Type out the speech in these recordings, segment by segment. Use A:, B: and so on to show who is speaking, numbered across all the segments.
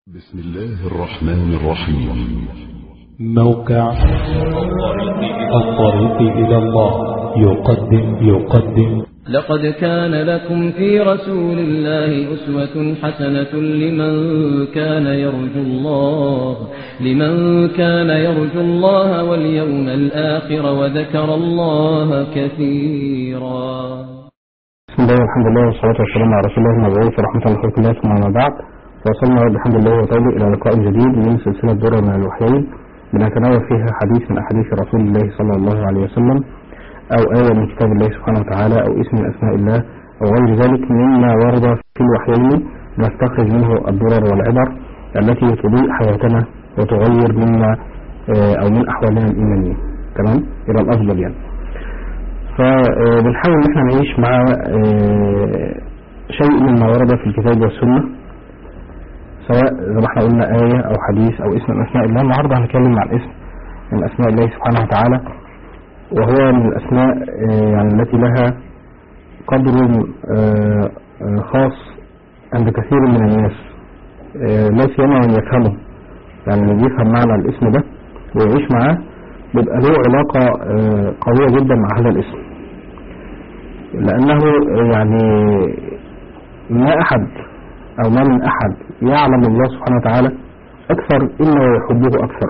A: بسم الله الرحمن الرحيم
B: موقع الطريق إلى الله يقدم يقدم
C: لقد كان لكم في رسول الله أسوة حسنة لمن كان يرجو الله لمن كان يرجو الله واليوم الآخر وذكر الله كثيرا
D: بسم الله والحمد لله والصلاة والسلام على رسول الله المبعوث ورحمة الله لخلق الله ثم أما بعد وصلنا بحمد الله وتوبه إلى لقاء جديد من سلسلة درر من الوحيين بنتناول فيها حديث من أحاديث رسول الله صلى الله عليه وسلم أو آية من كتاب الله سبحانه وتعالى أو اسم من أسماء الله أو غير ذلك مما ورد في الوحيين نستخرج منه الدرر والعبر التي تضيء حياتنا وتغير منا آه، أو من أحوالنا الإيمانية تمام إلى الأفضل يعني فبنحاول ان احنا نعيش مع آه، شيء مما ورد في الكتاب والسنة سواء زي ما احنا قلنا آية أو حديث أو اسم من أسماء الله النهاردة هنتكلم عن اسم من أسماء الله سبحانه وتعالى وهو من الأسماء آه، يعني التي لها قدر آه، آه، خاص عند كثير من الناس آه، لا سيما من يفهمه يعني اللي بيفهم معنى الاسم ده ويعيش معاه بيبقى له علاقة آه، قوية جدا مع هذا الاسم لأنه آه، يعني ما أحد أو ما من أحد يعلم الله سبحانه وتعالى أكثر إلا ويحبه أكثر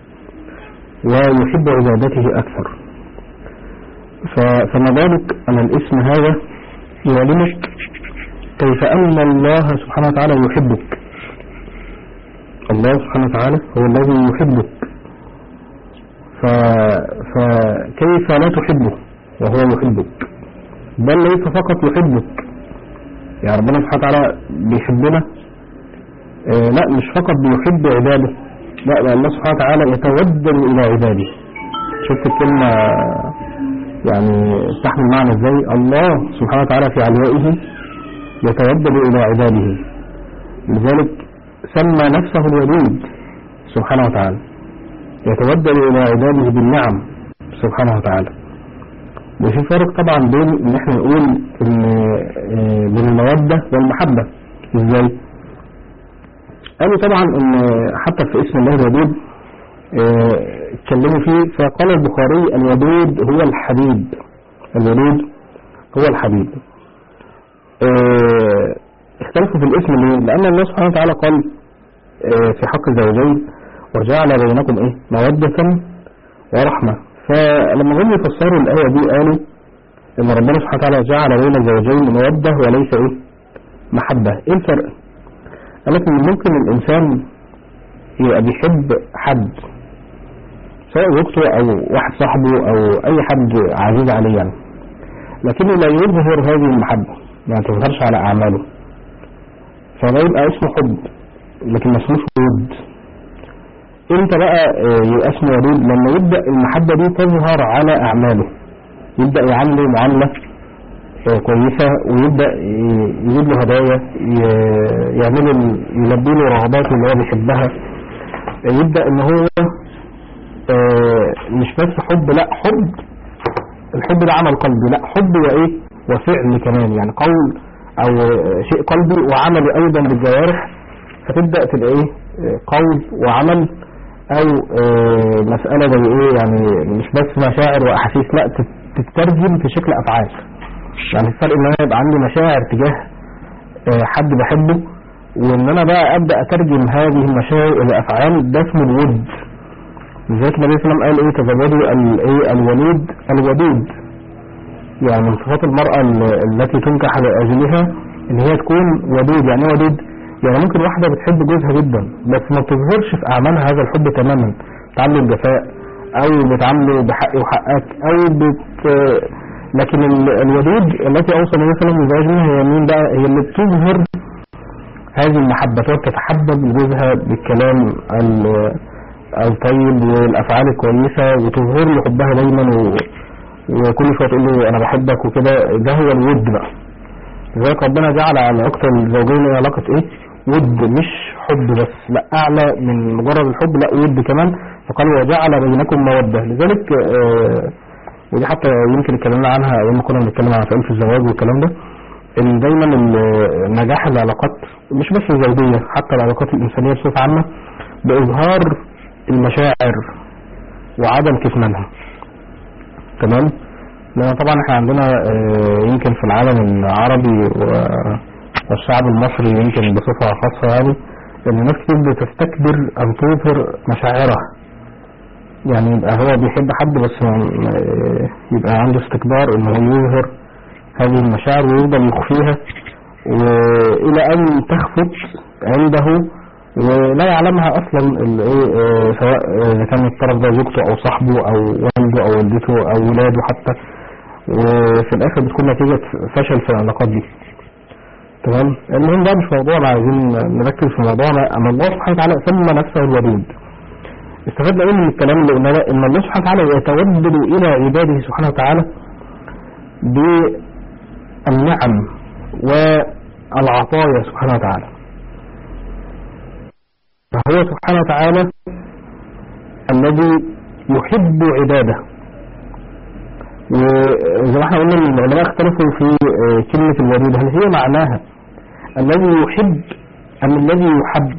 D: ويحب عبادته أكثر ف- فما بالك أن الاسم هذا يعلمك كيف أن الله سبحانه وتعالى يحبك الله سبحانه وتعالى هو الذي يحبك ف... فكيف لا تحبه وهو يحبك بل ليس فقط يحبك يعني ربنا سبحانه وتعالى بيحبنا آه لا مش فقط بيحب عباده لا ده الله سبحانه وتعالى يتودد إلى عباده شفت الكلمة يعني تحمل معنى ازاي الله سبحانه وتعالى في علوائه يتودد إلى عباده لذلك سمى نفسه الودود سبحانه وتعالى يتودد إلى عباده بالنعم سبحانه وتعالى وفي فرق طبعا بين ان احنا نقول ان آه، بين المودة والمحبة ازاي قالوا طبعا ان حتى في اسم الله الودود آه، اتكلموا فيه فقال البخاري الودود هو الحبيب الودود هو الحبيب آه، اختلفوا في الاسم ليه لان الله سبحانه وتعالى قال آه، في حق الزوجين وجعل بينكم ايه مودة ورحمة فلما هم يفسروا الآية دي قالوا ان ربنا سبحانه وتعالى جعل بين الزوجين مودة وليس ايه محبة ايه الفرق قال لك ان ممكن الانسان يبقى بيحب حد سواء زوجته او واحد صاحبه او اي حد عزيز عليه يعني لكنه لا يظهر هذه المحبة يعني تظهرش على اعماله فده يبقى اسمه حب لكن ما اسموش ود امتى بقى آه، يبقى اسمه ودود لما يبدأ المحبة دي تظهر على أعماله يبدأ يعامله معاملة آه، كويسة ويبدأ ي- يجيب له هدايا ي- يعمل له- يلبي له رغباته اللي هو بيحبها آه، يبدأ ان هو آه، مش بس حب لا حب الحب ده عمل قلبي لا حب وايه وفعل كمان يعني قول او آه، شيء قلبي وعمل ايضا بالجوارح فتبدأ تبقى ايه آه، قول وعمل او آه، مسألة زي ايه يعني مش بس مشاعر واحاسيس لا تت- تترجم في شكل افعال يعني الفرق ان انا يبقى عندي مشاعر تجاه آه، حد بحبه وان انا بقى ابدا اترجم هذه المشاعر الى افعال ده اسمه الود لذلك النبي صلى الله عليه وسلم قال ايه تزوجوا ال- ايه الولود الودود يعني من صفات المرأة ال- التي تنكح لأجلها ان هي تكون ودود يعني ايه ودود يعني ممكن واحدة بتحب جوزها جدا بس ما بتظهرش في اعمالها هذا الحب تماما بتعامله بجفاء او بتعامله بحقي وحقك او بت لكن ال- الودود التي اوصى النبي صلى الله عليه وسلم بالزواج منها هي مين بقى هي اللي بتظهر هذه المحبة تقعد تتحبب لجوزها بالكلام ال- الطيب والافعال الكويسة وتظهر له حبها دايما و... وكل شوية تقول له انا بحبك وكده ده هو الود بقى لذلك ربنا جعل على علاقة الزوجين علاقة ايه ود مش حب بس لا اعلى من مجرد الحب لا ود كمان فقال وجعل بينكم مودة لذلك آه ودي حتى يمكن اتكلمنا عنها ايام ما كنا بنتكلم عن مسائل في الزواج والكلام ده ان دايما ال- نجاح العلاقات مش بس الزوجية حتى العلاقات الإنسانية بصفة عامة بإظهار المشاعر وعدم كتمانها تمام لأن طبعا احنا عندنا آه، يمكن في العالم العربي و- والشعب المصري يمكن بصفة خاصة يعني ان ناس كتير بتستكبر ان تظهر مشاعرها يعني يبقى هو بيحب حد بس ما- يبقى عنده استكبار ان هو يظهر هذه المشاعر ويفضل يخفيها والى ان تخفت عنده ولا يعلمها اصلا ال- إيه، آه، سواء اذا كان الطرف ده زوجته او صاحبه او والده او والدته او ولاده حتى وفي الاخر بتكون نتيجة فشل في العلاقات دي تمام المهم ده مش موضوعنا عايزين نركز في موضوعنا ان الله سبحانه وتعالى سمى نفسه الودود استفدنا ايه من الكلام اللي قلناه ده؟ ان الله سبحانه وتعالى يتودد الى عباده سبحانه وتعالى بالنعم والعطايا سبحانه وتعالى فهو سبحانه وتعالى الذي يحب عباده وزي ما احنا قلنا ان العلماء اختلفوا في آه، كلمة الودود هل هي معناها الذي يحب ام الذي يحب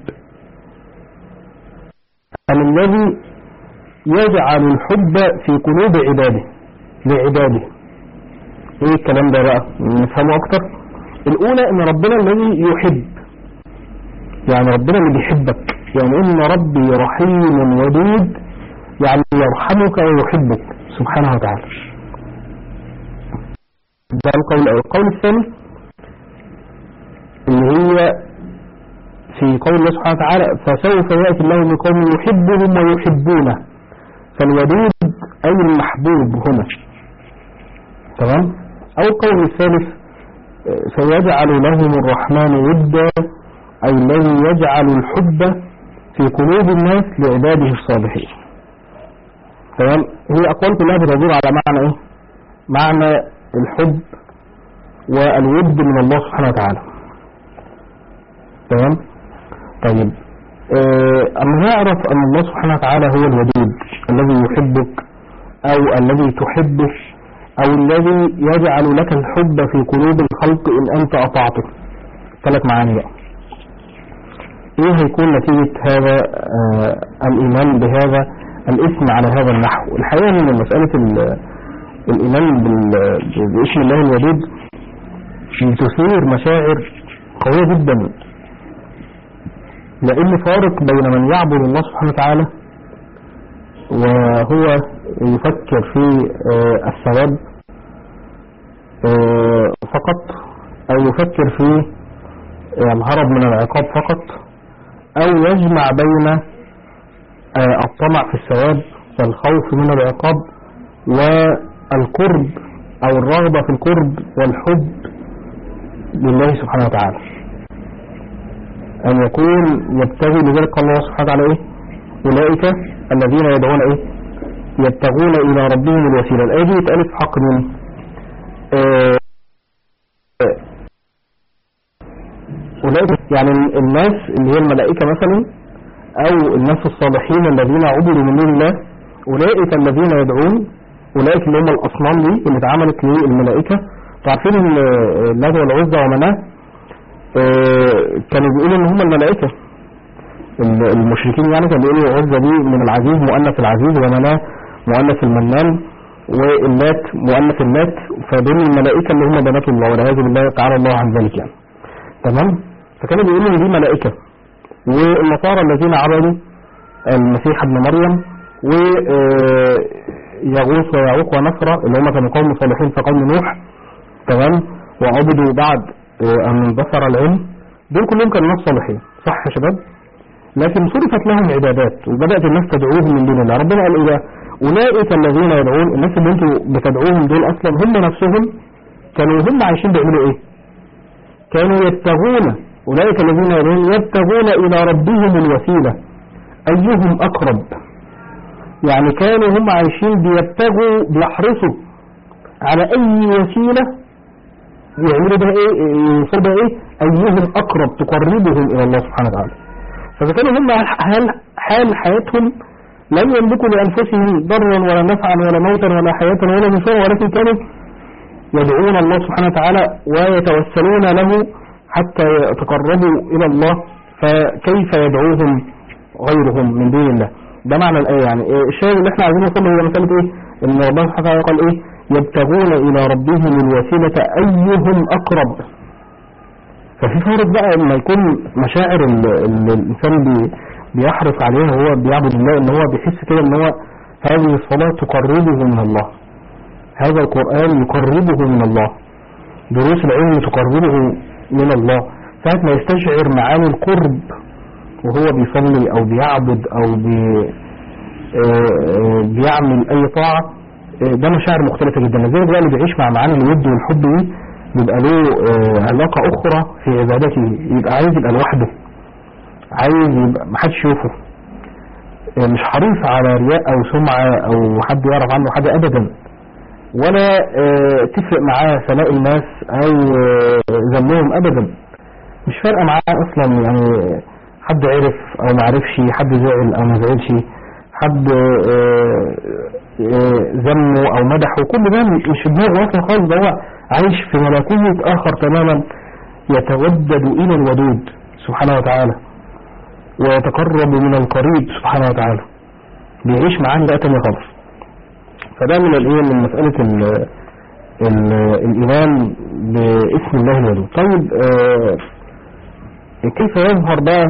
D: ام الذي يجعل الحب في قلوب عباده لعباده ايه الكلام ده بقى نفهمه اكتر الاولى ان ربنا الذي يحب يعني ربنا اللي بيحبك يعني ان ربي رحيم ودود يعني يرحمك ويحبك سبحانه وتعالى ده القول الاول القول الثاني اللي هي في قول الله سبحانه وتعالى فسوف يأتي الله بقوم يحبهم ويحبونه فالودود أي المحبوب هنا تمام أو القول الثالث آه، سيجعل لهم الرحمن ودا أي الذي يجعل الحب في قلوب الناس لعباده الصالحين تمام هي أقوال كلها بتدور على معنى إيه معنى الحب والود من الله سبحانه وتعالى تمام طيب آه، أما نعرف أن الله سبحانه وتعالى هو الودود الذي يحبك أو الذي تحبه أو الذي يجعل لك الحب في قلوب الخلق إن أنت أطعته ثلاث معاني بقى إيه هيكون نتيجة هذا آه الإيمان بهذا الاسم على هذا النحو الحقيقة أن مسألة ال- الإيمان بال- باسم الله الودود بتثير مشاعر قوية جدا لأن فارق بين من يعبد الله سبحانه وتعالى وهو يفكر في آه، الثواب آه، فقط أو يفكر في آه، الهرب من العقاب فقط أو يجمع بين آه، الطمع في الثواب والخوف من العقاب والقرب أو الرغبة في القرب والحب لله سبحانه وتعالى أن يكون يبتغي لذلك قال الله سبحانه وتعالى إيه أولئك الذين يدعون إيه يبتغون إلى ربهم الوسيلة الآية دي اتقالت في حق مين آه، آه، أولئك يعني الناس اللي هي الملائكة مثلا أو الناس الصالحين الذين عبدوا من دون الله أولئك الذين يدعون أولئك اللي هم الأصنام دي اللي اتعملت للملائكة تعرفين ان آه، اللات والعزى ومناه آه، كانوا بيقولوا ان هم الملائكة ال- المشركين يعني كانوا بيقولوا عزة دي من العزيز مؤنث العزيز ومناه مؤنث المنان واللات مؤنث اللات فدول الملائكة اللي هم بنات الله والعياذ بالله تعالى الله عن ذلك يعني تمام فكانوا بيقولوا ان دي ملائكة والنصارى الذين عبدوا المسيح ابن مريم ويغوث ويعوق ونصرة اللي هم كانوا قوم صالحين في قوم نوح تمام وعبدوا بعد آه، أن انبثر العلم دول كلهم كانوا ناس صالحين صح يا شباب لكن صرفت لهم عبادات وبدأت الناس تدعوهم من دون الله ربنا قال إيه بقى؟ أولئك الذين يدعون الناس اللي انتوا بتدعوهم دول أصلا هم نفسهم كانوا هم عايشين بيعملوا إيه كانوا يبتغون أولئك الذين يدعون يبتغون إلى ربهم الوسيلة أيهم أقرب يعني كانوا هم عايشين بيبتغوا بيحرصوا على أي وسيلة يعملوا بها إيه يوصلوا بها إيه أيهم أقرب تقربهم إلى الله سبحانه وتعالى فإذا كانوا هم حال, حال حياتهم لم يملكوا لأنفسهم ضرا ولا نفعا ولا موتا ولا حياة ولا نشورا ولكن كانوا يدعون الله سبحانه وتعالى ويتوسلون له حتى يتقربوا إلى الله فكيف يدعوهم غيرهم من دون الله ده معنى الآية يعني إيه الشيء اللي احنا عايزين نوصله هي مسألة ايه ان ربنا سبحانه وتعالى قال ايه يبتغون إلى ربهم الوسيلة أيهم أقرب ففي فرق بقى لما يكون مشاعر ال- ال- الإنسان بي بيحرص عليها وهو بيعبد الله ان هو بيحس كده ان هو هذه الصلاة تقربه من الله هذا القرآن يقربه من الله دروس العلم تقربه من الله ساعة ما يستشعر معاني القرب وهو بيصلي او بيعبد او بي آه، آه، بيعمل اي طاعة آه، ده مشاعر مختلفة جدا لذلك بقى اللي بيعيش مع معاني الود والحب دي بيبقى له آه، علاقة اخرى في عبادته يبقى عايز يبقى لوحده عايز يبقى محدش يشوفه آه، مش حريص على رياء او سمعة او حد يعرف عنه حاجة ابدا ولا آه، تفرق معاه ثناء الناس او آه، ذمهم ابدا مش فارقه معاه اصلا يعني حد عرف او ما عرفش حد زعل او ما زعلش حد آه، آه، ذمه او مدحه كل ده مش في دماغه اصلا خالص ده هو عايش في ملكوت اخر تماما يتودد الى الودود سبحانه وتعالى ويتقرب من القريب سبحانه وتعالى بيعيش معاه بقى تاني خالص فده من الايه من مسألة ال ال الإيمان باسم الله الودود طيب آه كيف يظهر بقى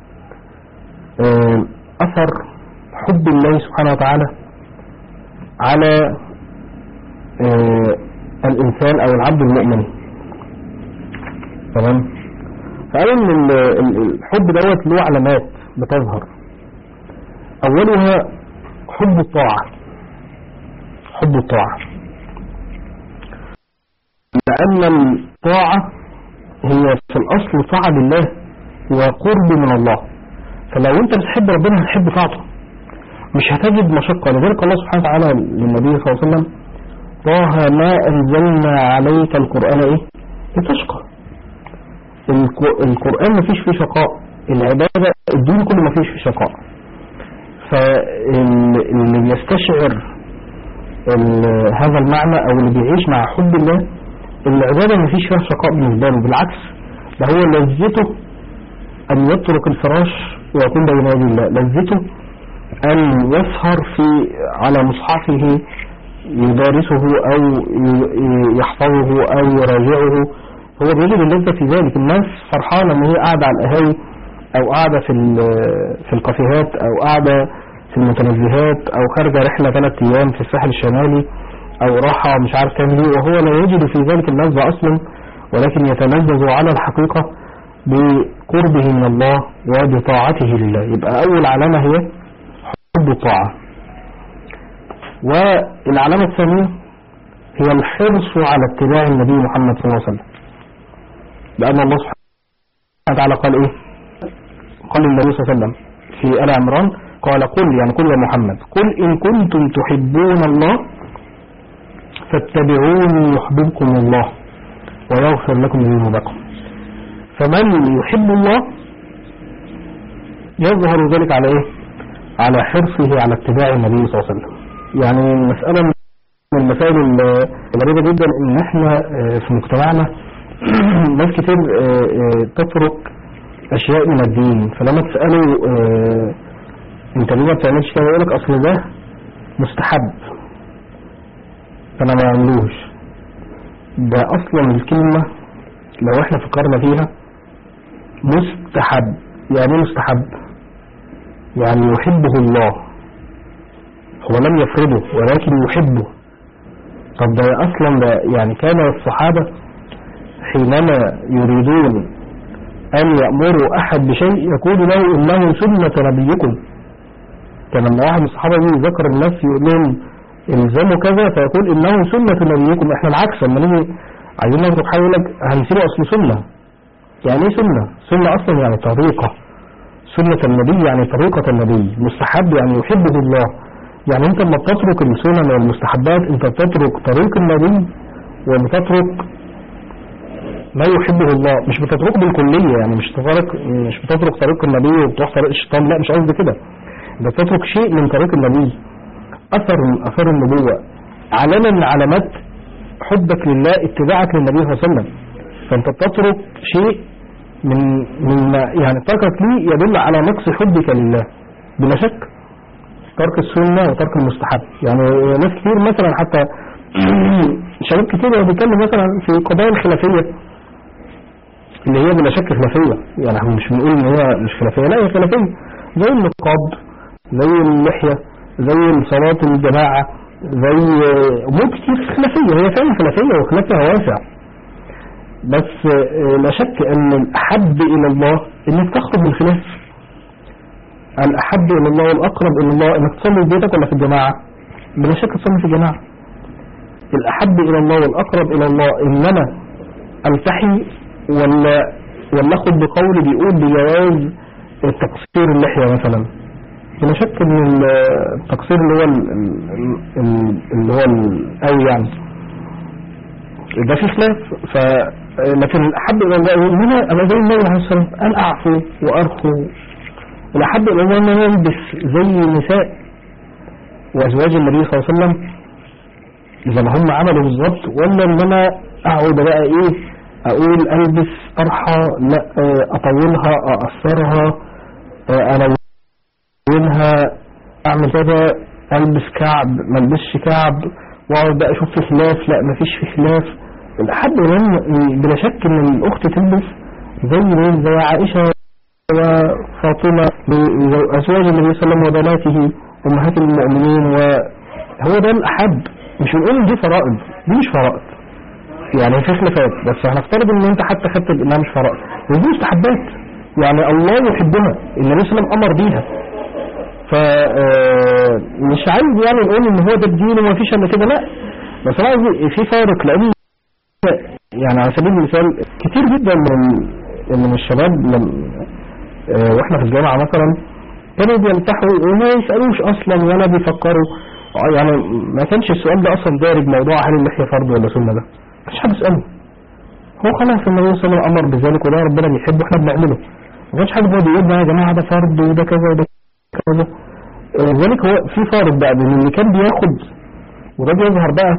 D: آه أثر حب الله سبحانه وتعالى على آه الإنسان أو العبد المؤمن تمام فقالوا إن ال- ال- الحب دوت له علامات بتظهر أولها حب الطاعة حب الطاعة لأن الطاعة هي في الأصل طاعة لله وقرب من الله فلو أنت بتحب ربنا هتحب طاعته مش هتجد مشقة لذلك الله سبحانه وتعالى للنبي صلى الله عليه وسلم طه ما أنزلنا عليك القرآن إيه لتشقى الك- القرآن ما فيش فيه شقاء العبادة الدين كله ما فيش فيه شقاء فاللي بيستشعر ال- هذا المعنى او اللي بيعيش مع حب الله العبادة ما فيش فيها شقاء بالنسبة له بالعكس ده هو لذته ان يترك الفراش ويكون بين يدي الله لذته ان يسهر في على مصحفه يدارسه او ي- يحفظه او يراجعه هو بيجد اللذة في ذلك الناس فرحانة ان هي قاعدة على القهاوي او قاعدة في ال- في الكافيهات او قاعدة في المتنزهات او خارجة رحلة ثلاث ايام في الساحل الشمالي او راحة مش عارف تعمل ايه وهو لا يجد في ذلك اللذة اصلا ولكن يتلذذ على الحقيقة بقربه من الله وبطاعته لله يبقى اول علامة هي حب الطاعة والعلامة الثانية هي الحرص على اتباع النبي محمد صلى الله عليه وسلم لأن الله سبحانه وتعالى قال إيه قال النبي صلى الله عليه وسلم في آل عمران قال قل يعني قل يا محمد قل إن كنتم تحبون الله فاتبعوني يحببكم الله ويغفر لكم ذنوبكم فمن يحب الله يظهر ذلك على ايه على حرصه على اتباع النبي صلى الله عليه وسلم يعني مسألة من المسائل الغريبة جدا ان احنا آه، في مجتمعنا ناس كتير آه، آه، تترك اشياء من الدين فلما تسأله آه، انت ليه ما بتعملش كده يقول لك اصل ده مستحب فانا ما اعملوش ده اصلا الكلمة لو احنا فكرنا فيها مستحب يعني ايه مستحب يعني يحبه الله هو لم يفرضه ولكن يحبه طب ده اصلا ده يعني كان الصحابة حينما يريدون ان يأمروا احد بشيء يقول له انه سنة نبيكم كان لما واحد من الصحابة يجي يذكر الناس يقول لهم الزموا كذا فيقول انه سنة نبيكم احنا العكس لما نيجي عايزين نترك حاجة يقول لك هنسيبه اصل سنة يعني ايه سنة سنة اصلا يعني طريقة سنة النبي يعني طريقة النبي مستحب يعني يحبه الله يعني انت لما بتترك السنن والمستحبات انت بتترك طريق النبي وبتترك ما يحبه الله مش بتترك بالكلية يعني مش تترك مش بتترك طريق النبي وبتروح طريق الشيطان لا مش قصدي كده انت بتترك شيء من طريق النبي اثر من اثار النبوة علامة من علامات حبك لله اتباعك للنبي صلى الله عليه وسلم فانت تترك شيء من من يعني تركك ليه يدل على نقص حبك لله بلا شك ترك السنة وترك المستحب يعني ناس كتير مثلا حتى شباب كتير وهو بيتكلم مثلا في قضايا الخلافية اللي هي بلا شك خلافية يعني احنا مش بنقول ان هي مش خلافية لا هي خلافية زي النقاب زي اللحية زي صلاة الجماعة زي امور كتير خلافية هي فعلا خلافية وخلافها واسع بس آه، لا شك ان الاحب الى الله انك تخرج من الخلاف الاحب الى الله والاقرب الى الله انك تصلي في بيتك ولا في الجماعة بلا شك تصلي في الجماعة الاحب الى الله والاقرب الى الله ان انا التحي ولا ولا اخد بقول بيقول بجواز تقصير اللحية مثلا بلا شك ان التقصير اللي هو ال- ال- ال- اللي هو القوي يعني ده في خلاف ف لكن الاحب الى الله ان انا ابقى زي النبي عليه الصلاه والسلام ان اعفو وارخو الاحب الى الله ان انا البس زي نساء وازواج النبي صلى الله عليه وسلم زي ما هم عملوا بالظبط ولا ان انا اقعد بقى ايه اقول البس طرحه لا آه، اطولها اقصرها آه، الونها اعمل كذا البس كعب ما البسش كعب واقعد بقى اشوف في خلاف لا مفيش في خلاف الاحب من بلا شك ان الاخت تلبس زي مين زي عائشه وفاطمه ازواج النبي صلى الله عليه وسلم وبناته امهات المؤمنين وهو ده الاحب مش بنقول ان دي فرائض دي مش فرائض يعني في خلافات بس هنفترض ان انت حتى خدت بانها مش فرائض ودي مستحبات يعني الله يحبها النبي صلى الله عليه وسلم امر بيها ف آه، مش عايز يعني نقول ان هو ده الدين وما فيش الا كده لا بس انا قصدي في فارق لان يعني على سبيل المثال كتير جدا من من الشباب لم آه، واحنا في الجامعه مثلا كانوا بيمتحوا وما يسالوش اصلا ولا بيفكروا آه، يعني ما كانش السؤال ده اصلا دارج موضوع هل اللحيه فرض ولا سنه ده مفيش حد يساله هو خلاص النبي صلى الله عليه وسلم امر بذلك وده ربنا بيحبه واحنا بنعمله ما كانش حد بيقعد يقول بقى يا جماعه ده فرض وده كذا وده كذا آه، لذلك هو في فارق بقى بين اللي كان بياخد وده بيظهر بقى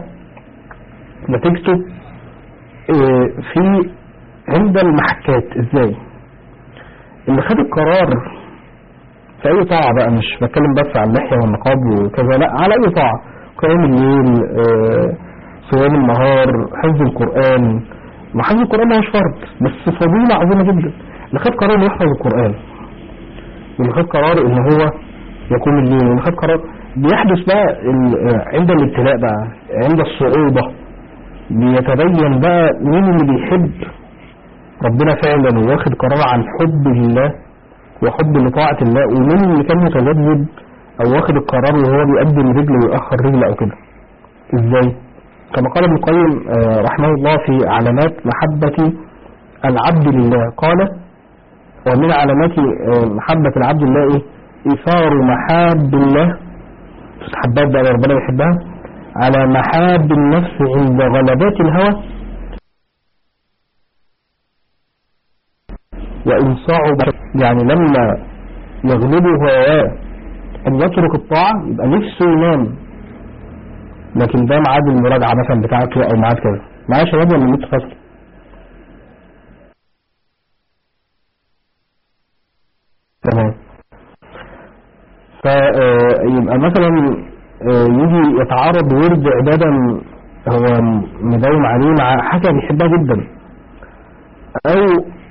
D: نتيجته آه، في عند المحكات ازاي اللي خد القرار في اي طاعة بقى مش بتكلم بس عن اللحية والنقاب وكذا لا على اي طاعة قيام الليل آه، صيام النهار حفظ القرآن ما حفظ القرآن ده مش فرض بس فضيلة عظيمة جدا اللي خد قرار إنه يحفظ القرآن واللي خد قرار ان هو يقوم الليل واللي خد قرار بيحدث بقى ال- آه، عند الابتلاء بقى عند الصعوبة بيتبين بقى مين اللي بيحب ربنا فعلا وواخد قرار عن حب لله وحب لطاعة الله ومين اللي كان متذبذب او واخد القرار وهو بيقدم رجل ويأخر رجل او كده ازاي كما قال ابن القيم آه، رحمه الله في علامات محبة العبد لله قال ومن علامات آه، محبة العبد لله ايه ايثار محاب الله مستحبات بقى اللي ربنا بيحبها على محاب النفس عند غلبات الهوى وإن صعب يعني لما يغلبه هواه أن يترك الطاعة يبقى نفسه ينام لكن ده ميعاد المراجعة مثلا بتاعته أو ميعاد كذا معايا يا شباب ولا النت فصل تمام فيبقى مثلا آه، يجي يتعرض ورد عبادة هو مداوم عليه مع حاجة بيحبها جدا أو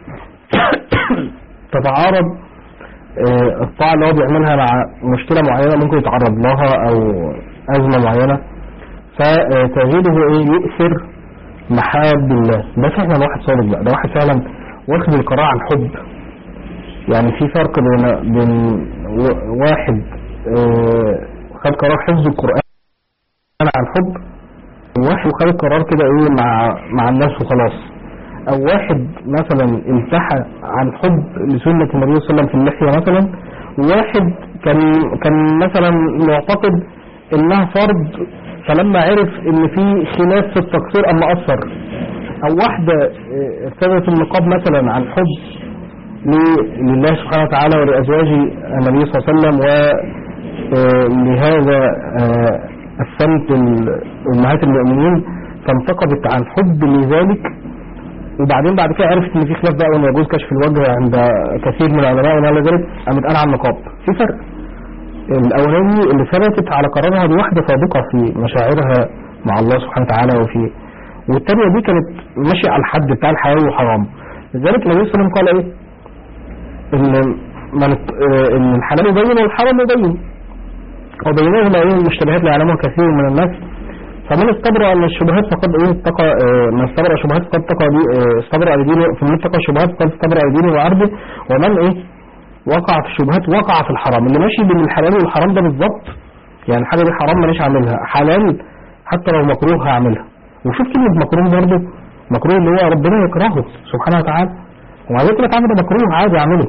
D: تتعارض آه، الطاعة اللي هو بيعملها مع مشكلة معينة ممكن يتعرض لها أو أزمة معينة فتجده إيه يؤثر محاب الله ده فعلا واحد صادق بقى ده واحد فعلا واخد القرار عن حب يعني في فرق بين بين و- واحد آه، خد قرار حفظ القرآن عن حب وواحد خد القرار كده ايه مع مع الناس وخلاص او واحد مثلا انتحى عن حب لسنة النبي صلى الله عليه وسلم في اللحية مثلا وواحد كان كان مثلا معتقد انها فرض فلما عرف ان في خلاف في التقصير اما اثر او واحدة اه، ارتدت النقاب مثلا عن حب ل- لله سبحانه وتعالى ولأزواج النبي صلى الله عليه وسلم ولهذا السمت ال- أمهات المؤمنين فانتقبت عن حب لذلك وبعدين بعد كده عرفت ان في خلاف بقى وان يجوز كشف الوجه عند كثير من العلماء وما الى ذلك قامت قال عن النقاب في فرق الاولاني اللي ثبتت على قرارها دي واحده صادقه في مشاعرها مع الله سبحانه وتعالى وفي والتانية دي كانت ماشية على الحد بتاع الحلال وحرام لذلك النبي صلى الله عليه وسلم قال ايه ان من آه، ان الحلال يبين والحرام يبين وبينهما ايه المشتبهات لا يعلمها كثير من الناس فمن استبرأ من الشبهات فقد ايه اتقى آه، من استبرأ الشبهات فقد اتقى دي آه، استبرأ لدينه فمن اتقى الشبهات فقد استبرأ لدينه وعرضه ومن ايه وقع في الشبهات وقع في الحرام اللي ماشي بين الحلال والحرام ده بالظبط يعني الحاجه دي حرام ماليش اعملها حلال حتى لو مكروه هعملها وشوف كلمه مكروه برضه مكروه اللي هو ربنا يكرهه سبحانه وتعالى ومع ذلك لك عمل مكروه عادي اعمله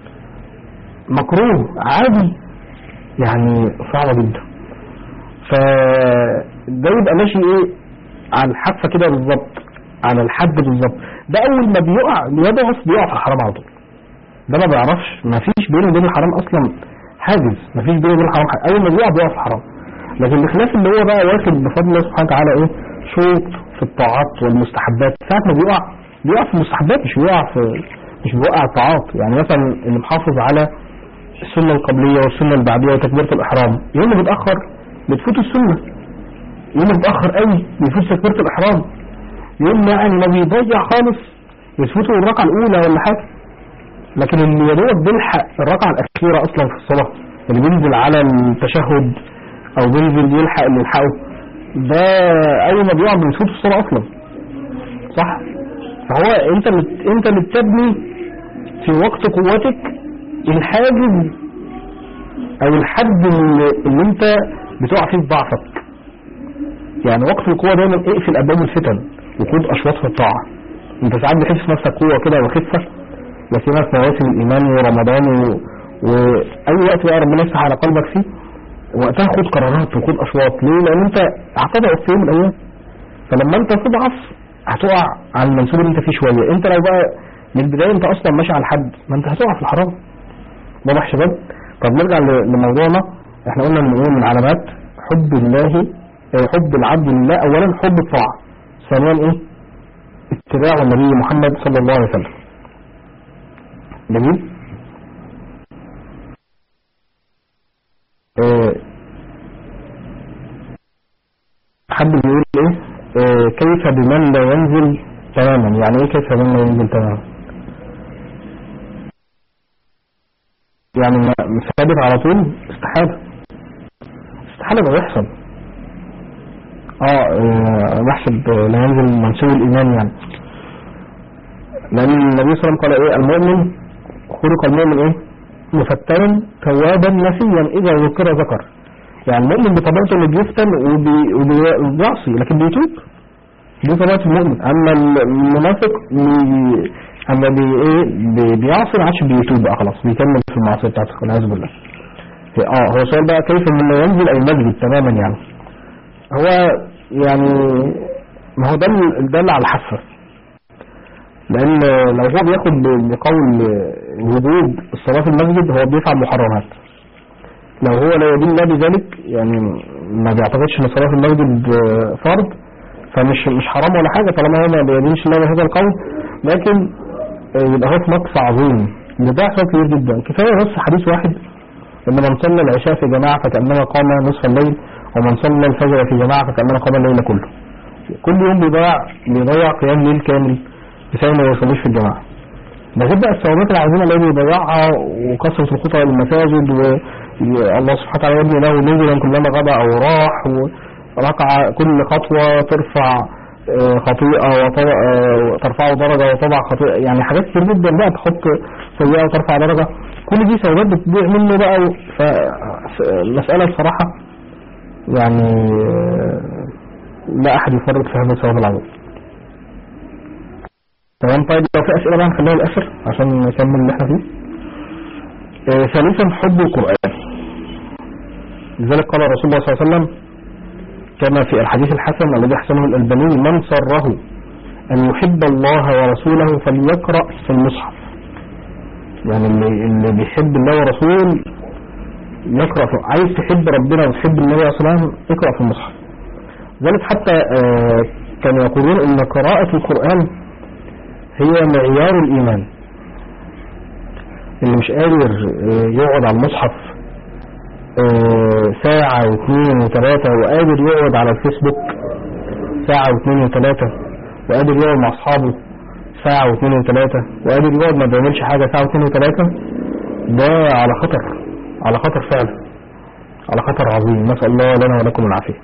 D: مكروه عادي يعني صعبه جدا فده يبقى ماشي ايه على الحافه كده بالظبط على الحد بالظبط ده اول ما بيقع بيضعف بيقع في الحرام على طول ده ما بيعرفش ما فيش بينه وبين الحرام اصلا حاجز ما فيش بينه وبين الحرام حاجز اول ما بيقع بيقع في الحرام لكن بخلاف اللي هو بقى واخد بفضل الله سبحانه وتعالى ايه شوط في الطاعات والمستحبات ساعة ما بيقع بيقع في المستحبات مش بيقع في مش بيوقع الطاعات يعني مثلا اللي محافظ على السنة القبلية والسنة البعدية وتكبيرة الإحرام يوم ما بيتأخر بتفوت السنة يوم ما بيتأخر قوي بيفوت تكبيرة الإحرام يوم ما يعني ما بيضيع خالص بتفوته الركعة الأولى ولا حاجة لكن اللي يا دوب بيلحق الركعة الأخيرة أصلا في الصلاة اللي بينزل على التشهد أو بينزل يلحق اللي يلحقه ده أول ما بيقع بيفوت الصلاة أصلا صح؟ فهو أنت اللي أنت اللي بتبني في وقت قوتك الحاجز أو الحد اللي, اللي أنت بتقع فيه في ضعفك يعني وقت القوة دايما اقفل أبواب الفتن وخد أشواط في الطاعة أنت ساعات بتحس في نفسك قوة كده وخفة لكن في مواسم الإيمان ورمضان و... وأي وقت بقى ربنا يفتح على قلبك فيه وقتها خد قرارات وخد أشواط ليه؟ لأن أنت هتضعف في يوم من الأيام فلما أنت تضعف هتقع على المنسوب اللي أنت فيه شوية أنت لو بقى من البداية أنت أصلا ماشي على الحد ما أنت هتقع في الحرام واضح يا شباب؟ طب نرجع ل- لموضوعنا احنا قلنا ان ايه من علامات حب الله اه، حب العبد لله اولا حب الطاعة ثانيا ايه اتباع النبي محمد صلى الله عليه وسلم جميل اه، حد بيقول ايه اه، كيف بمن لا ينزل تماما يعني ايه كيف بمن لا ينزل تماما يعني ما- ثابت على طول استحالة استحالة ده يحصل اه آه، بحسب آه، لا ينزل منسوب الايمان يعني لان النبي صلى الله عليه وسلم قال ايه المؤمن خلق المؤمن ايه مفتنا توابا نسيا اذا ذكر ذكر يعني المؤمن بطبيعته اللي بيفتن وبي- وبيعصي لكن بيتوب دي طبيعة المؤمن اما المنافق بي- اما بي ايه بي- بيعصي ما عادش بيتوب بقى خلاص بيكمل في المعصية بتاعته والعياذ بالله هي- اه هو سؤال بقى كيف من لا ينزل او المسجد تماما يعني هو يعني ما هو ده ال- ده اللي على الحافة لان لو هو بياخد ب- بقول وجوب الصلاة في المسجد هو بيفعل محرمات لو هو لا يدين الله بذلك يعني ما بيعتقدش ان الصلاة في المسجد آه، فرض فمش مش حرام ولا حاجة طالما هو ما بيدينش الله بهذا القول لكن آه، يبقى هو في نقص عظيم ده ده حاجة كبير جدا كفاية بس حديث واحد ان من صلى العشاء في جماعة فكأنما قام نصف الليل ومن صلى الفجر في جماعة فكأنما قام الليل كله كل يوم بيضيع بيضيع قيام ليل كامل بسبب ما يصليش في الجماعة ده غير بقى الثوابت العظيمة اللي هو بيضيعها وكثرة الخطى للمساجد والله سبحانه وتعالى يبني له نزلا كلما غدا أو راح وركع كل خطوة ترفع آه، خطيئة وطبع آه، ترفعه درجة وطبع خطيئة يعني حاجات كتير جدا بقى تحط سيئة وترفع درجة كل دي ثوابت بتضيع منه بقى فالمسألة بصراحة يعني آه، لا أحد يفرط في هذا الثواب العظيم تمام طيب لو في أسئلة بقى نخليها للآخر عشان نكمل اللي احنا فيه آه، ثالثا حب القرآن لذلك قال رسول الله صلى الله عليه وسلم كما في الحديث الحسن الذي حسنه الألباني من سره أن يحب الله ورسوله فليقرأ في المصحف يعني اللي, اللي بيحب الله ورسوله يقرأ في عايز تحب ربنا وتحب النبي صلى الله عليه وسلم اقرأ في المصحف ذلك حتى آه، كانوا يقولون ان قراءة القرآن هي معيار الإيمان اللي مش قادر آه، يقعد على المصحف آه، ساعة واثنين وثلاثة وقادر يقعد على الفيسبوك ساعة واثنين وثلاثة وقادر يقعد مع أصحابه ساعة واثنين وثلاثة وقادر يقعد ما بيعملش حاجة ساعة واثنين وثلاثة ده على خطر على خطر فعلا على خطر عظيم نسأل الله لنا ولكم العافية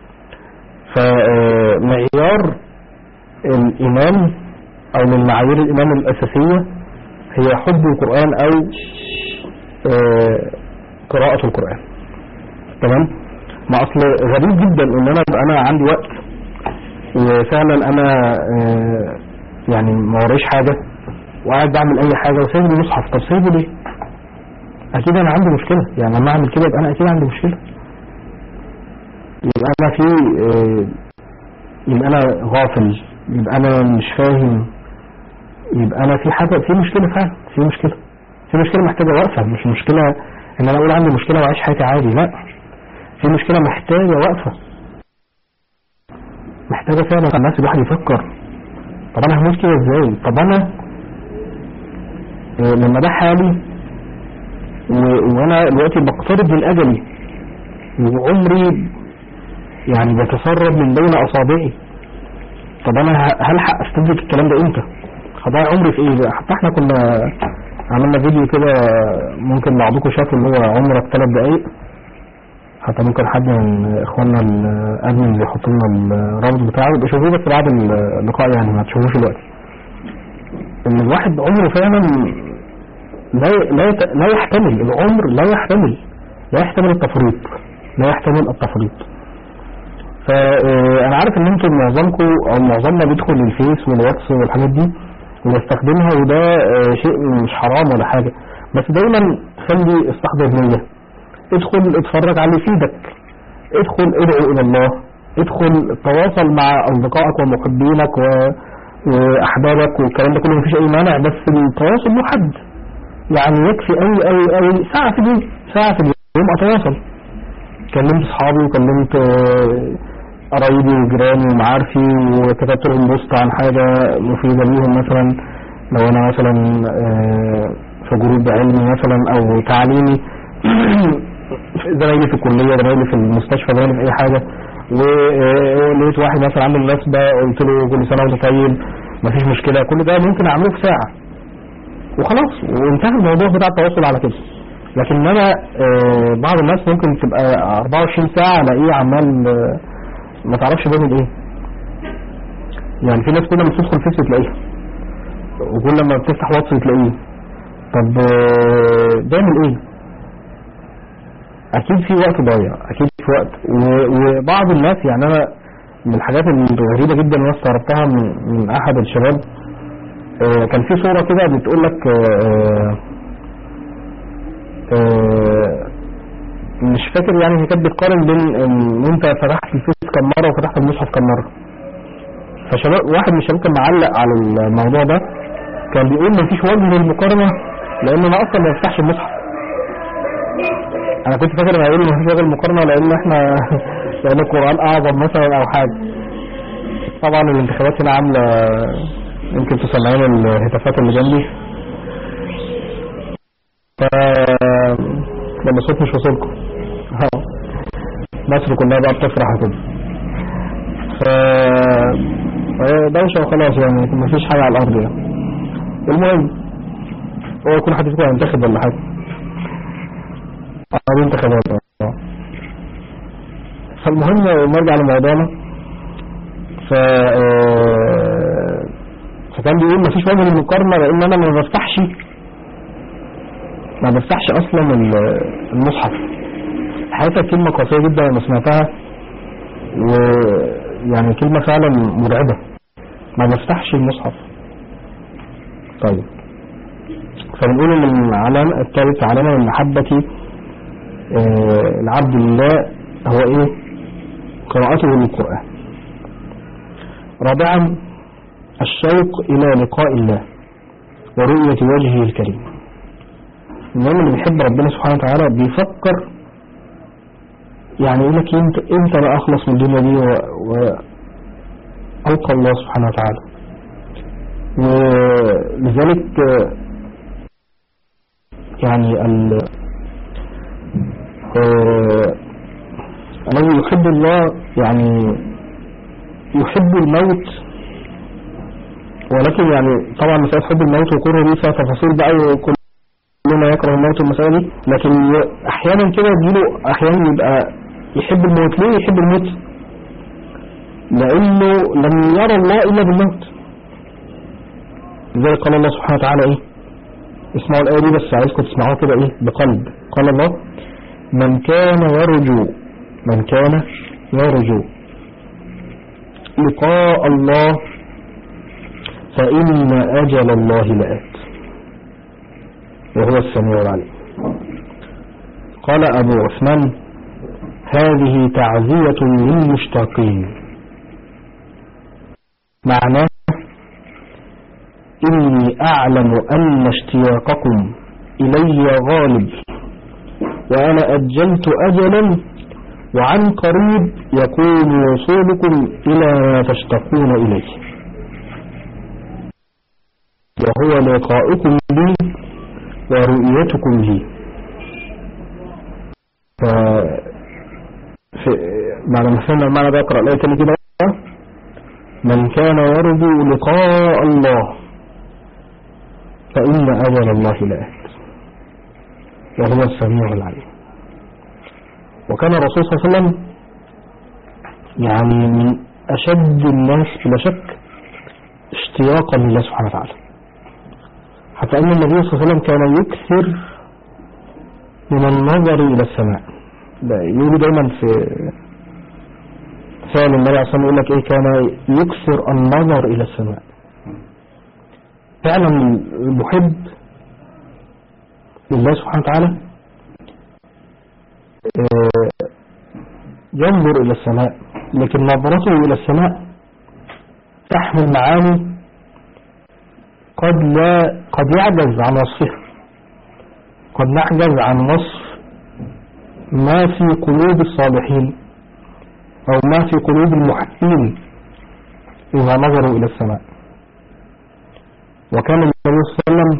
D: فمعيار الإيمان أو من معايير الإيمان الأساسية هي حب القرآن أو آه، قراءة القرآن تمام ما أصل غريب جدا إن أنا أبقى أنا عندي وقت وفعلا أنا آه، يعني ما ورايش حاجة وقاعد بعمل أي حاجة وسايب المصحف طب سايبه ليه؟ أكيد أنا عندي مشكلة يعني لما أعمل كده يبقى أنا أكيد عندي مشكلة يبقى أنا في آه، يبقى أنا غافل يبقى أنا مش فاهم يبقى أنا في حاجة في مشكلة فعلا في مشكلة في مشكلة محتاجة وقفة مش مشكلة إن أنا أقول عندي مشكلة وأعيش حياتي عادي لا في مشكلة محتاجة وقفة محتاجة فعلا الناس الواحد يفكر طب أنا هموت كده إزاي طب أنا آه، لما ده حالي و- وأنا دلوقتي بقترب من أجلي وعمري يعني بتسرب من بين أصابعي طب أنا ه- هلحق أستدرك الكلام ده إمتى هضيع عمري في إيه بقى حتى إحنا كنا عملنا فيديو كده ممكن بعضكم شافوا اللي هو عمرك ثلاث دقايق حتى ممكن حد من اخواننا الادمن يحط لنا الرابط بتاعه يبقى شوفوه بس بعد اللقاء يعني ما تشوفوش دلوقتي ان الواحد عمره فعلا لا لا يت- لا يحتمل العمر لا يحتمل لا يحتمل التفريط لا يحتمل التفريط فانا عارف ان انتم معظمكم او معظمنا بيدخل الفيس والواتس والحاجات دي ويستخدمها وده آه، شيء مش حرام ولا حاجة بس دايما خلي استحضر نية ادخل اتفرج على اللي يفيدك ادخل ادعو الى الله ادخل تواصل مع اصدقائك ومحبينك و... واحبابك والكلام ده كله مفيش اي مانع بس التواصل له حد يعني يكفي قوي قوي قوي ساعة في اليوم ساعة في اليوم اتواصل كلمت اصحابي وكلمت آه، قرايبي وجيراني ومعارفي وكتبت لهم بوست عن حاجة مفيدة ليهم مثلا لو انا مثلا آه، في جروب علمي مثلا او تعليمي زمايلي في الكلية زمايلي في المستشفى زمايلي في اي حاجة ولقيت واحد مثلا عامل مناسبة قلت له كل سنة وانت طيب مفيش مشكلة كل ده ممكن اعمله في ساعة وخلاص وانتهى الموضوع بتاع التواصل على كده لكن انا آه، بعض الناس ممكن تبقى 24 ساعة الاقيه عمال آه، ما تعرفش بيعمل ايه يعني في ناس كل ما تدخل فيس تلاقيها وكل ما بتفتح واتس تلاقيه طب آه، بيعمل ايه اكيد في وقت ضايع اكيد في وقت و- وبعض الناس يعني انا من الحاجات الغريبة جدا اللي انا استغربتها من, من احد الشباب آه، كان في صورة كده بتقول لك آه، آه، مش فاكر يعني هي كانت بتقارن بين ان انت فتحت الفيس كم مرة وفتحت المصحف كم مرة فشباب واحد من الشباب كان معلق على الموضوع ده كان بيقول مفيش وجه للمقارنة لان انا اصلا ما بفتحش المصحف انا كنت فاكر هيقول مفيش وجه للمقارنة لان احنا لان القرآن اعظم مثلا او حاجة طبعا الانتخابات هنا عاملة يمكن تسمعين الهتافات اللي جنبي ف لما الصوت مش واصلكم اه مصر كلها بقى بتفرح كده ف فهي دوشة وخلاص يعني مفيش حاجة على الأرض يعني المهم هو يكون حد فيكم هينتخب ولا حاجة اه دي انتخابات اه فالمهم نرجع لموضوعنا ف آه، فكان بيقول مفيش وجه للمقارنة لأن أنا ما بفتحش ما بفتحش أصلا ال- المصحف حقيقة كلمة قاسية جدا لما سمعتها ويعني كلمة فعلا مرعبة ما بفتحش المصحف طيب فبنقول ان العلامة الثالث علامة من محبة آه، العبد لله هو ايه قراءته للقرآن رابعا الشوق الى لقاء الله ورؤية وجهه الكريم المهم اللي بيحب ربنا سبحانه وتعالى بيفكر يعني يقول لك امتى امتى انا اخلص من الدنيا دي و... و... ألقى الله سبحانه وتعالى ولذلك آه، يعني ال آه، الذي يحب الله يعني يحب الموت ولكن يعني طبعا مسألة حب الموت وكره دي فيها تفاصيل بقى وكلنا يكره الموت والمسألة دي لكن ي- أحيانا كده يجيله أحيانا يبقى يحب الموت ليه يحب الموت لأنه لم يرى الله إلا بالموت لذلك قال الله سبحانه وتعالى إيه اسمعوا الآية دي بس عايزكم تسمعوها كده إيه بقلب قال الله من كان يرجو من كان يرجو لقاء الله فإن أجل الله لآت وهو السميع العليم قال أبو عثمان هذه تعزية للمشتاقين معناه إني أعلم أن اشتياقكم إلي غالب وأنا أجلت أجلا وعن قريب يكون وصولكم إلى ما تشتاقون إليه وهو لقاؤكم لي ورؤيتكم لي ف في بعد ما فهمنا المعنى ده اقرا الايه تاني كده من كان يرجو لقاء الله فإن أجل الله لآت وهو السميع العليم وكان الرسول صلى الله عليه وسلم يعني من أشد الناس بلا شك اشتياقا لله سبحانه وتعالى حتى أن النبي صلى الله عليه وسلم كان يكثر من النظر إلى السماء ده يقول دايما في فعل النبي عليه الصلاة والسلام يقول لك إيه كان يكثر النظر إلى السماء فعلا المحب لله سبحانه وتعالى آه، ينظر إلى السماء لكن نظرته إلى السماء تحمل معاني قد لا قد يعجز عن وصفها قد نعجز عن وصف ما في قلوب الصالحين أو ما في قلوب المحبين إذا نظروا إلى السماء وكان النبي صلى الله عليه وسلم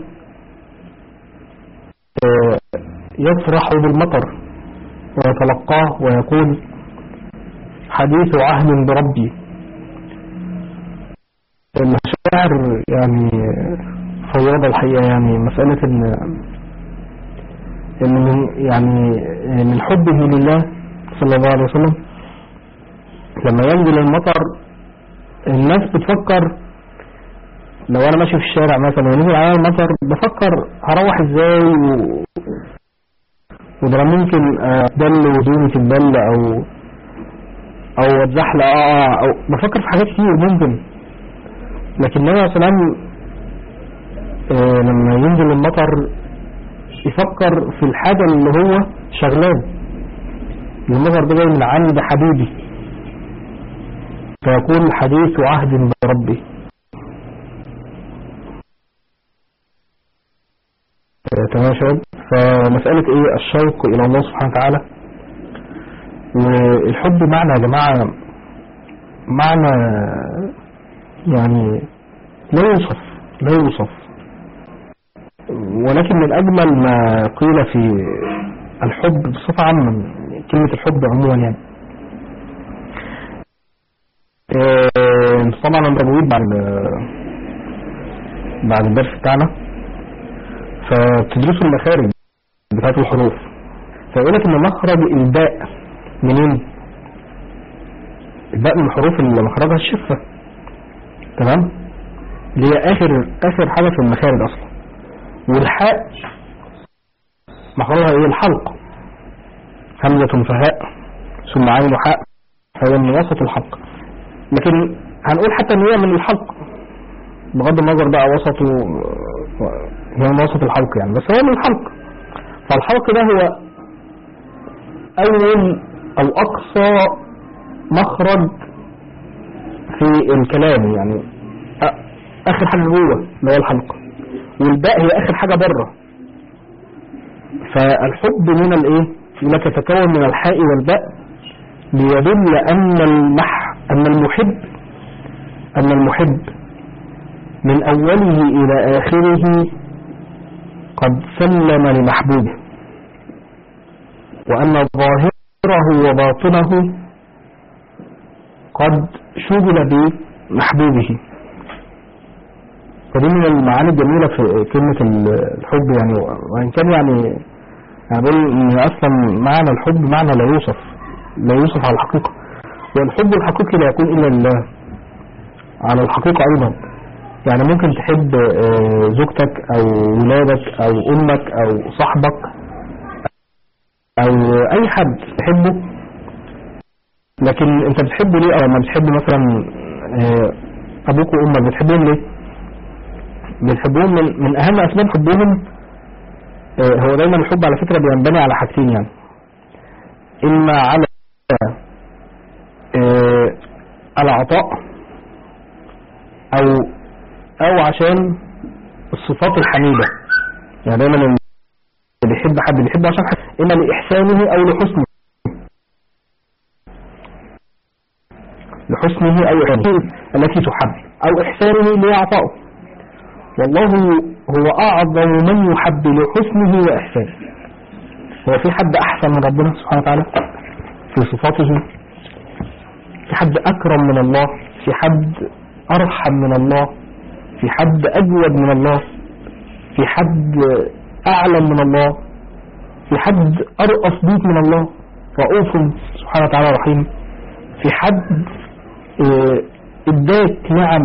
D: آه، يفرح بالمطر ويتلقاه ويقول حديث عهد بربي المشاعر يعني فياضة الحقيقة يعني مسألة ان ان من يعني من حبه لله صلى الله عليه وسلم لما ينزل المطر الناس بتفكر لو انا ماشي في الشارع مثلا ونزل عليا المطر بفكر هروح ازاي و... وده أنا ممكن اتدل وهدومي تتبل او او اتزحلق اه او بفكر في حاجات كتير ممكن لكن النبي عليه السلام آه لما ينزل المطر يفكر في الحاجة اللي هو شغلان المطر ده جاي من عند حبيبي فيقول حديث عهد بربي آه تمام يا شباب فمسألة ايه الشوق الى الله سبحانه وتعالى والحب معنى يا جماعة معنى يعني لا يوصف لا يوصف ولكن من أجمل ما قيل في الحب بصفة عامة كلمة الحب عموما يعني آه، طبعا انا بقول بعد بعد الدرس بتاعنا فبتدرسوا المخارج بتاعت الحروف فيقول لك ان مخرج الباء منين الباء من الحروف اللي مخرجها الشفه تمام اللي هي اخر اخر حاجه في المخارج اصلا والحاء مخرجها ايه الحلق همزه فهاء ثم عين وحاء فهي من وسط الحلق لكن هنقول حتى ان هي من الحلق بغض النظر بقى وسطه هي من وسط الحلق يعني بس هو من الحلق فالحلق ده هو اول او اقصى مخرج في الكلام يعني اخر حاجة جوه اللي هو الحلق والباء هي اخر حاجة بره فالحب من الايه يقول لك يتكون من الحاء والباء ليدل ان المح ان المحب أن المحب من أوله إلى آخره قد سلم لمحبوبه وأن ظاهره وباطنه قد شغل بمحبوبه فدي من المعاني الجميلة في كلمة الحب يعني وإن كان يعني أنا بقول إن أصلا معنى الحب معنى لا يوصف لا يوصف على الحقيقة والحب الحقيقي لا يكون إلا لله على الحقيقة أيضا يعني ممكن تحب آه، زوجتك أو ولادك أو أمك أو صاحبك أو أي حد تحبه لكن أنت بتحبه ليه أو لما بتحب مثلا آه، أبوك وأمك بتحبهم ليه؟ بنحبهم من, من أهم أسباب حبهم آه، هو دايما الحب على فكرة بينبني على حاجتين يعني إما على آه، العطاء أو أو عشان الصفات الحميدة يعني دايما اللي بيحب حد بيحبه عشان حد إما لإحسانه أو لحسنه لحسنه أو إحسانه التي تحب أو إحسانه لعطائه والله هو أعظم من يحب لحسنه وإحسانه هو في حد أحسن من ربنا سبحانه وتعالى في صفاته في حد أكرم من الله في حد أرحم من الله في حد أجود من الله في حد أعلم من الله في حد أرأف بيك من الله رؤوف سبحانه وتعالى رحيم في حد آه، اداك نعم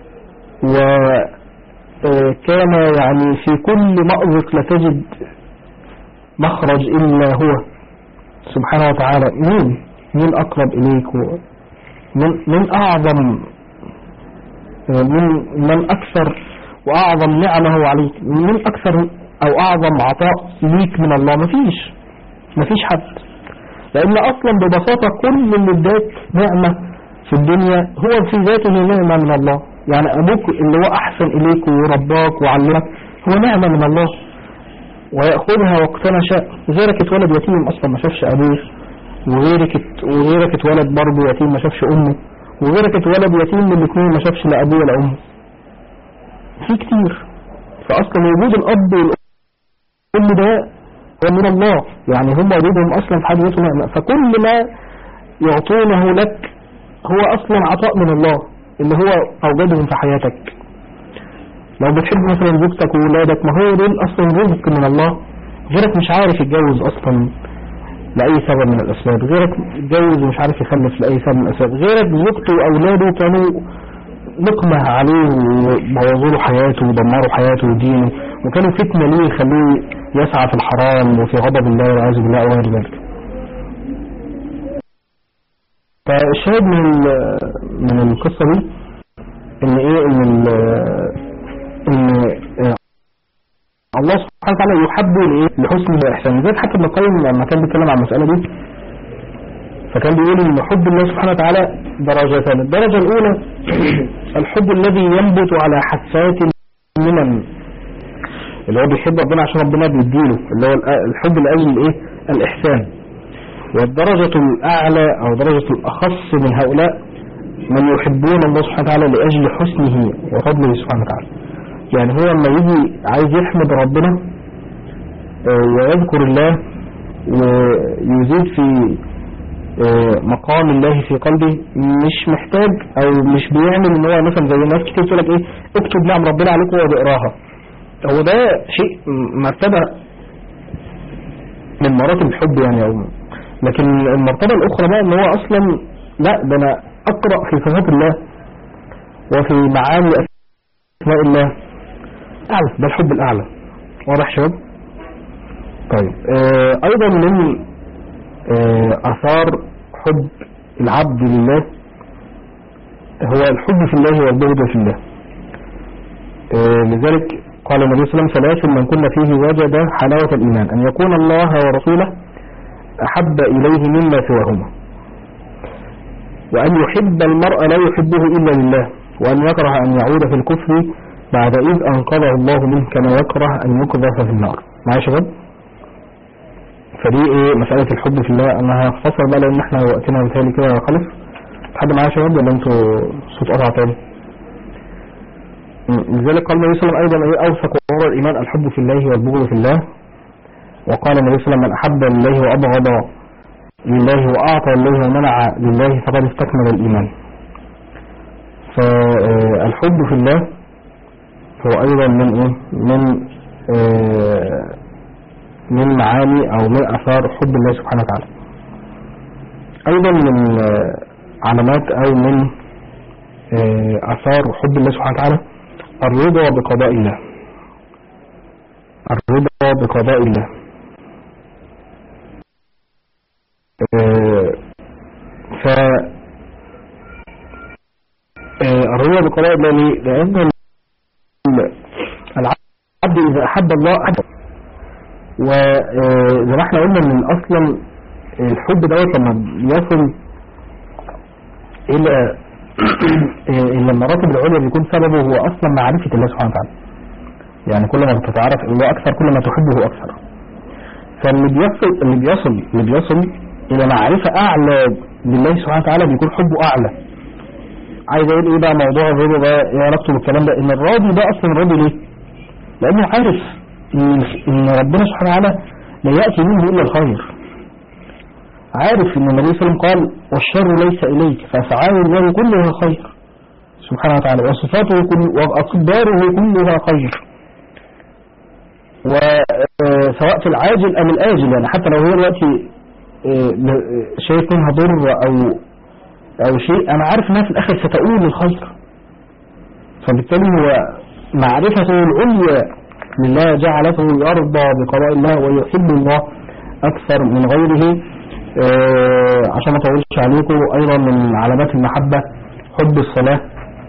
D: وكان يعني في كل مأزق لا تجد مخرج إلا هو سبحانه وتعالى مين مين أقرب إليك و- من, من أعظم من, من أكثر وأعظم نعمه عليك من أكثر أو أعظم عطاء ليك من الله مفيش مفيش حد لأن أصلا ببساطة كل اللي اداك نعمة في الدنيا هو في ذاته نعمة من الله يعني أبوك اللي هو أحسن إليك ورباك وعلمك هو نعمة من الله ويأخذها وقتما شاء غيرك اتولد يتيم أصلا ما شافش أبوه وغيرك ات- وغيرك اتولد برضه يتيم ما شافش أمه وغيرك اتولد يتيم من الاثنين ما شافش لا أبوه ولا أمه في كتير فأصلا وجود الأب والأم ده هو من الله يعني هم وجودهم أصلا في حد ذاته نعمة فكل ما يعطونه لك هو أصلا عطاء من الله اللي هو أوجدهم في حياتك لو بتحب مثلا زوجتك وولادك ما هو دول أصلا رزق من الله غيرك مش عارف يتجوز أصلا لأي سبب من الأسباب غيرك اتجوز ومش عارف يخلف لأي سبب من الأسباب غيرك زوجته وأولاده كانوا نقمة عليه وبوظوا له حياته ودمروا حياته ودينه وكانوا فتنة ليه يخلوه يسعى في الحرام وفي غضب الله والعياذ بالله وغير ذلك فالشاهد من ال- من القصة دي ان ايه ان ال- ان آه، الله سبحانه وتعالى يحب لايه لحسن الاحسان زي حتى ابن القيم لما كان بيتكلم عن المسألة دي فكان بيقول ان حب الله سبحانه وتعالى درجتان الدرجة الاولى الحب الذي ينبت على حسات المنن اللي هو بيحب ربنا عشان ربنا بيديله اللي هو الأ- الحب لاجل الايه الاحسان والدرجة الأعلى أو درجة الأخص من هؤلاء من يحبون الله سبحانه وتعالى لأجل حسنه وفضله سبحانه وتعالى يعني هو لما يجي عايز يحمد ربنا آه، ويذكر الله ويزيد في آه، مقام الله في قلبه مش محتاج او مش بيعمل ان هو مثلا زي ناس كتير تقول لك ايه اكتب نعم ربنا عليك وهو بيقراها هو ده شيء م- مرتبة من مراتب الحب يعني او لكن المرتبة الاخرى بقى ان هو اصلا لا ده انا اقرأ في صفات الله وفي معاني اسماء الله اعلى ده الحب الاعلى واضح شباب طيب آه ايضا من آه اثار حب العبد لله هو الحب في الله والبغض في الله آه لذلك قال النبي صلى الله عليه وسلم ثلاث من كنا فيه وجد حلاوة الإيمان أن يكون الله ورسوله أحب إليه مما سواهما وأن يحب المرء لا يحبه إلا لله وأن يكره أن يعود في الكفر بعد إذ أنقذه الله منه كما يكره أن يقذف في النار معايا يا شباب فدي إيه مسألة الحب في الله أنا هختصر بقى لأن احنا وقتنا بتهيألي كده خلص حد معايا يا شباب ولا انتوا صوت قطع تاني لذلك قال النبي صلى الله عليه وسلم أيضا إيه أوثق أمور الإيمان الحب في الله والبغض في الله وقال النبي صلى الله عليه وسلم من أحب لله وأبغض لله وأعطى لله ومنع لله فقد استكمل الإيمان فالحب في الله هو أيضا من إيه من آه، من معاني أو من أثار حب الله سبحانه وتعالى أيضا من آه، علامات أو من آه، أثار حب الله سبحانه وتعالى الرضا بقضاء الله الرضا بقضاء الله آه، ف آه، الرضا بقضاء الله ليه؟ لأن ال- العبد إذا أحب الله أحب وزي ما احنا قلنا ان اصلا الحب دوت لما بيصل الى الى المراتب العليا بيكون سببه هو اصلا معرفة الله سبحانه وتعالى يعني كل ما تتعرف الله اكثر كل ما تحبه اكثر فاللي بيصل اللي بيصل اللي بيصل الى معرفة اعلى بالله سبحانه وتعالى بيكون حبه اعلى عايز اقول ايه بقى موضوع الرضا ده ايه علاقته بالكلام ده ان الراضي ده اصلا راضي ليه لانه عارف ان إن ربنا سبحانه وتعالى لا يأتي منه الا الخير عارف ان النبي صلى الله عليه وسلم قال والشر ليس اليك فافعال الله كلها خير سبحانه وتعالى وصفاته كل واقداره كلها خير وسواء في العاجل ام الاجل يعني حتى لو هي دلوقتي آه، ب- شايف منها ضر او او شيء انا عارف انها في الاخر ستؤول للخير فبالتالي هو معرفته العليا لله جعلته يرضى بقضاء الله ويحب الله اكثر من غيره آه، عشان ما اطولش عليكم ايضا من علامات المحبة حب الصلاة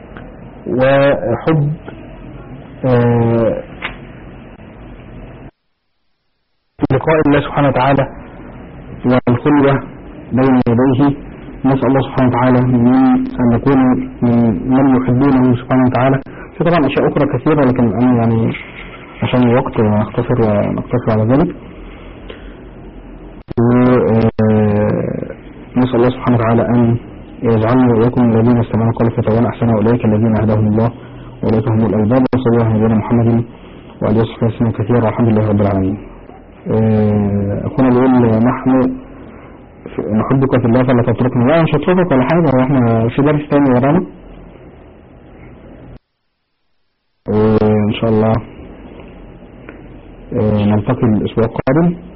D: وحب آه، لقاء الله سبحانه وتعالى والخلوة بين يديه نسأل الله سبحانه وتعالى من أن نكون من من يحبونه سبحانه وتعالى في طبعا أشياء أخرى كثيرة لكن أنا يعني عشان الوقت نختصر ونقتصر على ذلك ونسأل الله سبحانه وتعالى أن يجعلنا وإياكم من الذين استمعوا قال فتوان أحسن أولئك الذين هداهم الله وأولئك هم الألباب وصلى الله على نبينا محمد وعلى آله وصحبه كثيرا والحمد لله رب العالمين آه، أخونا بيقول نحن نحبك في الله فلا تتركنا لا مش هتركك ولا حاجة هو احنا في درس تاني ورانا وإن شاء الله آه، نلتقي الأسبوع القادم